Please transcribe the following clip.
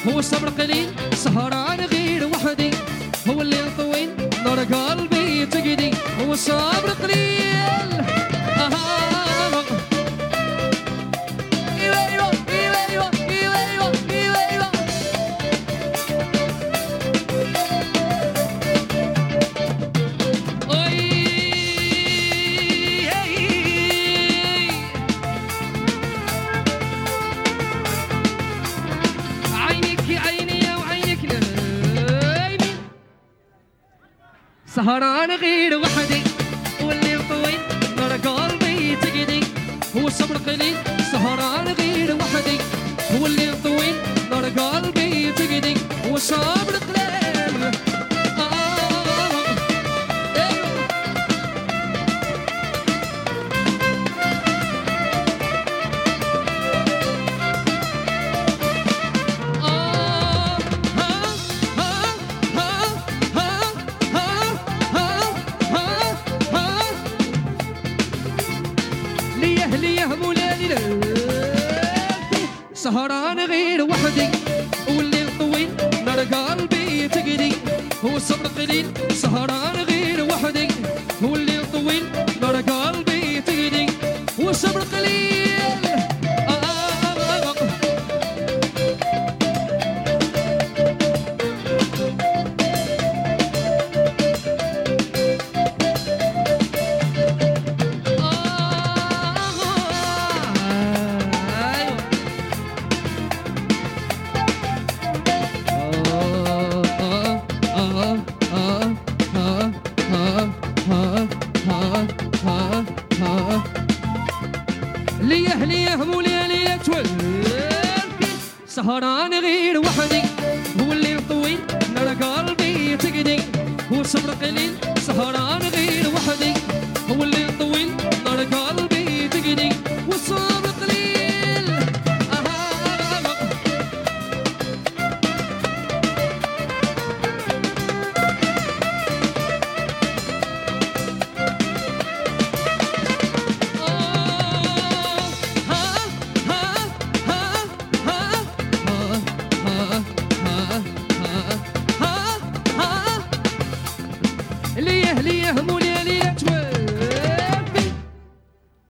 هو الصبر قليل سهران غير وحدي هو الليل طويل نار قلبي تقدي هو الصبر قليل آه. إيوه إيوه إيوه إيوه إيوه إيوه إيوه إيوه أي عينك يا عيني يا وعينك نايمي سهران غير وحدي والليل طويل نار قلبي تقدي هو الصبر قليل سهران غير وحدي هو الليل طويل نار قلبي تقدي هو الصبر قليل آه أيوه ليه ليه مولاني سهران غير وحدي والليل طويل نار قلبي تقدي هو الصبر قليل سهران غير وحدي والليل طويل نار قلبي تقدي هو الصبر قليل آه آه آه آه. ليه ليه مولي ليه تولي سهران غير وحدي هو الليل طويل نار قلبي تقدي هو الصبر قليل سهران غير وحدي هو الليل طويل نار قلبي تقدي والصبر قليل آه ليه ليه مولي